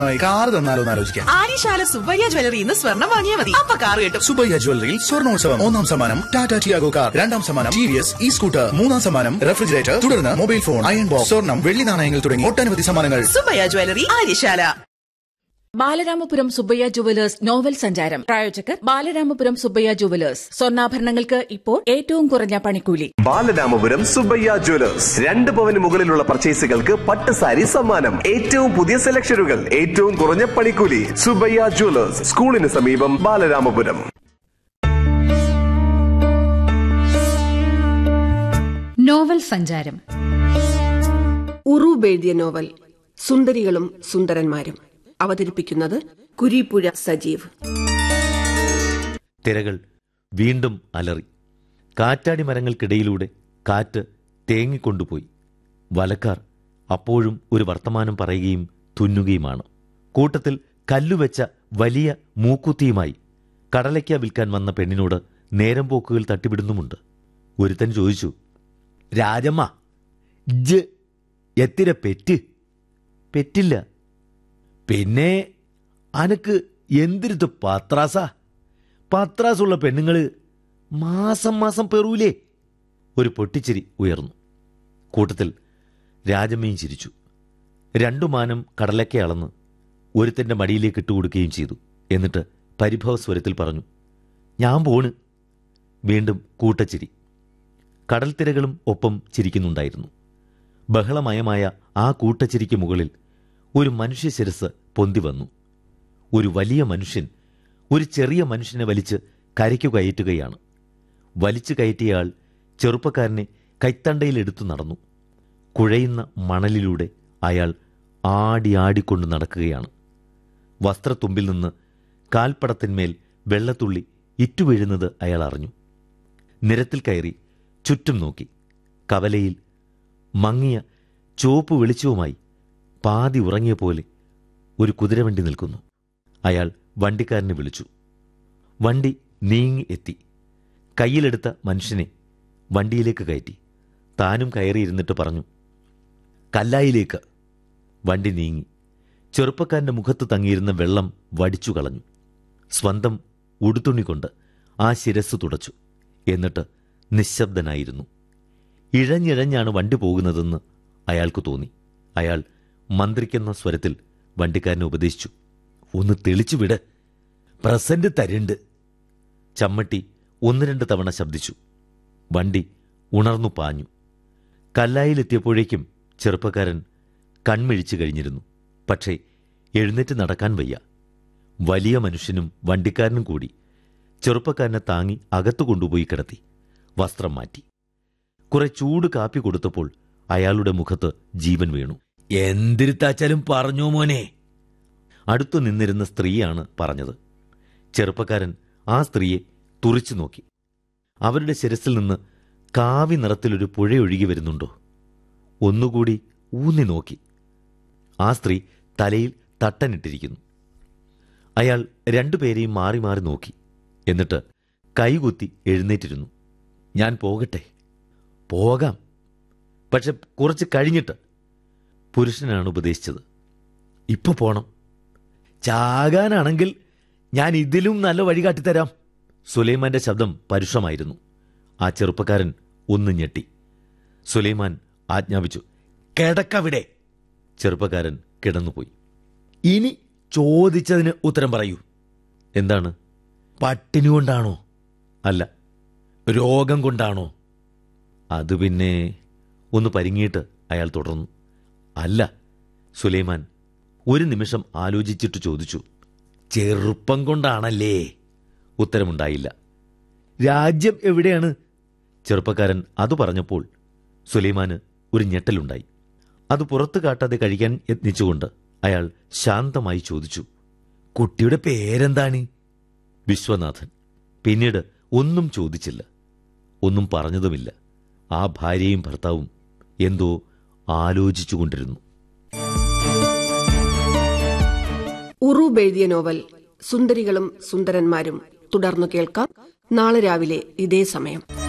car തന്നാലോ എന്ന് ആലോചിക്കാം Aryasala Subbaiah jewellery ഇന്ന് സ്വർണം വാങ്ങിയാൽ മതി അപ്പൊ കാർ കിട്ടും സുബയ്യ ജ്വല്ലറിയിൽ സ്വർണോത്സവം ഒന്നാം സമ്മാനം ടാറ്റ ടിയാഗോ കാർ രണ്ടാം സമ്മാനം T V S E scooter മൂന്നാം സമ്മാനം റെഫ്രിജറേറ്റർ തുടർന്ന് മൊബൈൽ ഫോൺ അയൺ ബോക്സ് സ്വർണം വെള്ളി നാണയങ്ങൾ തുടങ്ങി ഒട്ടനവധി സമ്മാനങ്ങൾ Subbaiah jewellery Aryasala Balaramapuram Subbaiah jewellers novel സഞ്ചാരം പ്രായോജകർ ബാലരാമപുരം സുബ്ബയ്യ ജുവലേഴ്സ് സ്വർണ്ണാഭരണങ്ങൾക്ക് ഇപ്പോൾ ഏറ്റവും കുറഞ്ഞ പണിക്കൂലി ബാലരാമപുരം സുബയ്യ ജ്വല്ലേഴ്സ് രണ്ട് പവന് മുകളിലുള്ള പർച്ചേസുകൾക്ക് പട്ട് സാരി സമ്മാനം ഏറ്റവും പുതിയ സെലക്ഷനുകൾ ഏറ്റവും കുറഞ്ഞ പണിക്കൂലി സുബയ്യ ജ്വല്ലേഴ്സ് സ്കൂളിന് സമീപം ബാലരാമപുരം നോവൽ സഞ്ചാരം ഉറൂബ് എഴുതിയ നോവൽ സുന്ദരികളും സുന്ദരന്മാരും അവതരിപ്പിക്കുന്നത് കുരീപ്പുഴ സജീവ് തിരകൾ വീണ്ടും അലറി കാറ്റാടി മരങ്ങൾക്കിടയിലൂടെ കാറ്റ് തേങ്ങിക്കൊണ്ടുപോയി വലക്കാർ അപ്പോഴും ഒരു വർത്തമാനം പറയുകയും തുന്നുകയുമാണ് കൂട്ടത്തിൽ കല്ലുവെച്ച വലിയ മൂക്കുത്തിയുമായി കടലയ്ക്ക വിൽക്കാൻ വന്ന പെണ്ണിനോട് നേരം പോക്കുകൾ തട്ടിവിടുന്നുമുണ്ട് ഒരുത്തൻ ചോദിച്ചു രാജമ്മ ജ് എത്തിര പെറ്റ് പെറ്റില്ല പിന്നെ അനക്ക് എന്തിരുത്ത് പത്രാസാ പത്രാസുള്ള പെണ്ണുങ്ങള് മാസം മാസം പെറൂലേ ഒരു പൊട്ടിച്ചിരി ഉയർന്നു കൂട്ടത്തിൽ രാജമ്മയും ചിരിച്ചു രണ്ടു മാനം കടലക്കെ അളന്ന് ഒരുത്തന്റെ മടിയിലേക്ക് ഇട്ടുകൊടുക്കുകയും ചെയ്തു എന്നിട്ട് പരിഭവ സ്വരത്തിൽ പറഞ്ഞു ഞാൻ പോണ് വീണ്ടും കൂട്ടച്ചിരി കടൽത്തിരകളും ഒപ്പം ചിരിക്കുന്നുണ്ടായിരുന്നു ബഹളമയമായ ആ കൂട്ടച്ചിരിക്ക് മുകളിൽ ഒരു മനുഷ്യ ശിരസ് പൊന്തി വന്നു ഒരു വലിയ മനുഷ്യൻ ഒരു ചെറിയ മനുഷ്യനെ വലിച്ച് കരയ്ക്കു കയറ്റുകയാണ് വലിച്ചു കയറ്റിയയാൾ ചെറുപ്പക്കാരനെ കൈത്തണ്ടയിൽ എടുത്തു നടന്നു കുഴയുന്ന മണലിലൂടെ അയാൾ ആടി ആടിക്കൊണ്ട് നടക്കുകയാണ് വസ്ത്രത്തുമ്പിൽ നിന്ന് കാൽപ്പടത്തിന്മേൽ വെള്ളത്തുള്ളി ഇറ്റുവീഴുന്നത് അയാൾ അറിഞ്ഞു നിരത്തിൽ കയറി ചുറ്റും നോക്കി കവലയിൽ മങ്ങിയ ചുവപ്പ് വെളിച്ചവുമായി പാതി ഉറങ്ങിയ പോലെ ഒരു കുതിരവണ്ടി നിൽക്കുന്നു അയാൾ വണ്ടിക്കാരനെ വിളിച്ചു വണ്ടി നീങ്ങി എത്തി കയ്യിലെടുത്ത മനുഷ്യനെ വണ്ടിയിലേക്ക് കയറ്റി താനും കയറിയിരുന്നിട്ട് പറഞ്ഞു കല്ലായിലേക്ക് വണ്ടി നീങ്ങി ചെറുപ്പക്കാരന്റെ മുഖത്ത് തങ്ങിയിരുന്ന വെള്ളം വടിച്ചു കളഞ്ഞു സ്വന്തം ഉടുത്തുണി കൊണ്ട് ആ ശിരസ് തുടച്ചു എന്നിട്ട് നിശബ്ദനായിരുന്നു ഇഴഞ്ഞിഴഞ്ഞാണ് വണ്ടി പോകുന്നതെന്ന് അയാൾക്ക് തോന്നി അയാൾ മന്ത്രിക്കുന്ന സ്വരത്തിൽ വണ്ടിക്കാരനെ ഉപദേശിച്ചു ഒന്ന് തെളിച്ചു വിട് പ്രസന്റ് തരുണ്ട് ചമ്മട്ടി ഒന്ന് രണ്ട് തവണ ശബ്ദിച്ചു വണ്ടി ഉണർന്നു പാഞ്ഞു കല്ലായിലെത്തിയപ്പോഴേക്കും ചെറുപ്പക്കാരൻ കൺമിഴിച്ചു കഴിഞ്ഞിരുന്നു പക്ഷേ എഴുന്നേറ്റ് നടക്കാൻ വയ്യ വലിയ മനുഷ്യനും വണ്ടിക്കാരനും കൂടി ചെറുപ്പക്കാരനെ താങ്ങി അകത്തു കൊണ്ടുപോയി കിടത്തി വസ്ത്രം മാറ്റി കുറെ ചൂട് കാപ്പി കൊടുത്തപ്പോൾ അയാളുടെ മുഖത്ത് ജീവൻ വീണു എന്തിരുത്താച്ചാലും പറഞ്ഞോ മോനെ അടുത്തു നിന്നിരുന്ന സ്ത്രീയാണ് പറഞ്ഞത് ചെറുപ്പക്കാരൻ ആ സ്ത്രീയെ തുറിച്ചു നോക്കി അവരുടെ ശിരസിൽ നിന്ന് കാവി നിറത്തിലൊരു പുഴയൊഴുകി വരുന്നുണ്ടോ ഒന്നുകൂടി ഊന്നി നോക്കി ആ സ്ത്രീ തലയിൽ തട്ടനിട്ടിരിക്കുന്നു അയാൾ രണ്ടുപേരെയും മാറി മാറി നോക്കി എന്നിട്ട് കൈകുത്തി എഴുന്നേറ്റിരുന്നു ഞാൻ പോകട്ടെ പോകാം പക്ഷെ കുറച്ച് കഴിഞ്ഞിട്ട് പുരുഷനാണ് ഉപദേശിച്ചത് ഇപ്പൊ പോണം ചാകാനാണെങ്കിൽ ഞാൻ ഇതിലും നല്ല വഴി കാട്ടിത്തരാം സുലൈമാന്റെ ശബ്ദം പരുഷമായിരുന്നു ആ ചെറുപ്പക്കാരൻ ഒന്ന് ഞെട്ടി സുലൈമാൻ ആജ്ഞാപിച്ചു കിടക്കവിടെ ചെറുപ്പക്കാരൻ കിടന്നുപോയി ഇനി ചോദിച്ചതിന് ഉത്തരം പറയൂ എന്താണ് പട്ടിണി കൊണ്ടാണോ അല്ല രോഗം കൊണ്ടാണോ അത് പിന്നെ ഒന്ന് പരിങ്ങിയിട്ട് അയാൾ തുടർന്നു അല്ല സുലൈമാൻ ഒരു നിമിഷം ആലോചിച്ചിട്ട് ചോദിച്ചു ചെറുപ്പം കൊണ്ടാണല്ലേ ഉത്തരമുണ്ടായില്ല രാജ്യം എവിടെയാണ് ചെറുപ്പക്കാരൻ അത് പറഞ്ഞപ്പോൾ സുലൈമാന് ഒരു ഞെട്ടലുണ്ടായി അത് പുറത്തു കാട്ടാതെ കഴിക്കാൻ യത്നിച്ചുകൊണ്ട് അയാൾ ശാന്തമായി ചോദിച്ചു കുട്ടിയുടെ പേരെന്താണ് വിശ്വനാഥൻ പിന്നീട് ഒന്നും ചോദിച്ചില്ല ഒന്നും പറഞ്ഞതുമില്ല ആ ഭാര്യയും ഭർത്താവും എന്തോ ആലോചിച്ചുകൊണ്ടിരുന്നു ഉറൂബ് എഴുതിയ നോവൽ സുന്ദരികളും സുന്ദരന്മാരും തുടർന്നു കേൾക്കാം നാളെ രാവിലെ ഇതേ സമയം